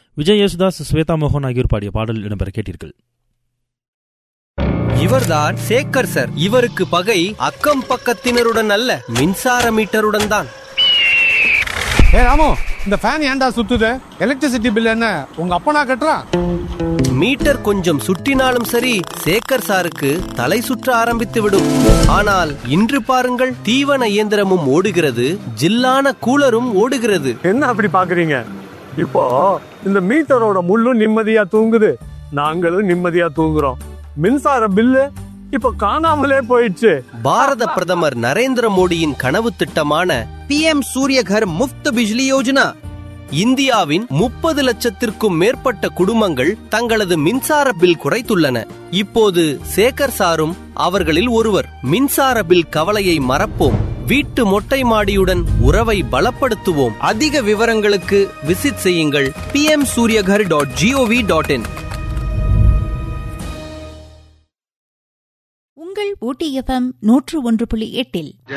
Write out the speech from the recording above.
விஜய் யேசுதாஸ் ஸ்வேதா மோகன் ஆகியோர் பாடிய பாடல் இடம்பெற கேட்டீர்கள் இவர்தான் சேகர் சார் இவருக்கு பகை அக்கம் பக்கத்தினருடன் அல்ல மின்சார மீட்டருடன் தான் ஏ ராமு இந்த ஃபேன் ஏன்டா சுத்துது எலக்ட்ரிசிட்டி பில் என்ன உங்க அப்பனா கட்டுறான் மீட்டர் கொஞ்சம் சுற்றினாலும் சரி சேகர் சாருக்கு தலை சுற்ற ஆரம்பித்து விடும் ஆனால் இன்று பாருங்கள் தீவன இயந்திரமும் ஓடுகிறது ஜில்லான கூலரும் ஓடுகிறது என்ன அப்படி பாக்குறீங்க இப்போ இந்த மீட்டரோட முள்ளும் நிம்மதியா தூங்குது நாங்களும் நிம்மதியா தூங்குறோம் மின்சார பில்லு இப்ப காணாமலே போயிடுச்சு பாரத பிரதமர் நரேந்திர மோடியின் கனவு திட்டமான पीएम सूर्य घर मुफ्त बिजली योजना இந்தியாவின் முப்பது லட்சத்திற்கும் மேற்பட்ட குடும்பங்கள் தங்களது மின்சார பில் குறைத்துள்ளன இப்போது சேகர் சாரும் அவர்களில் ஒருவர் மின்சார பில் கவலையை மறப்போம் வீட்டு மொட்டை மாடியுடன் உறவை பலப்படுத்துவோம் அதிக விவரங்களுக்கு விசிட் செய்யுங்கள் pm Suryaghar dot G O V உங்கள் ஊட்டி எஃப்எம் நூற்று ஒன்று புள்ளி எட்டில்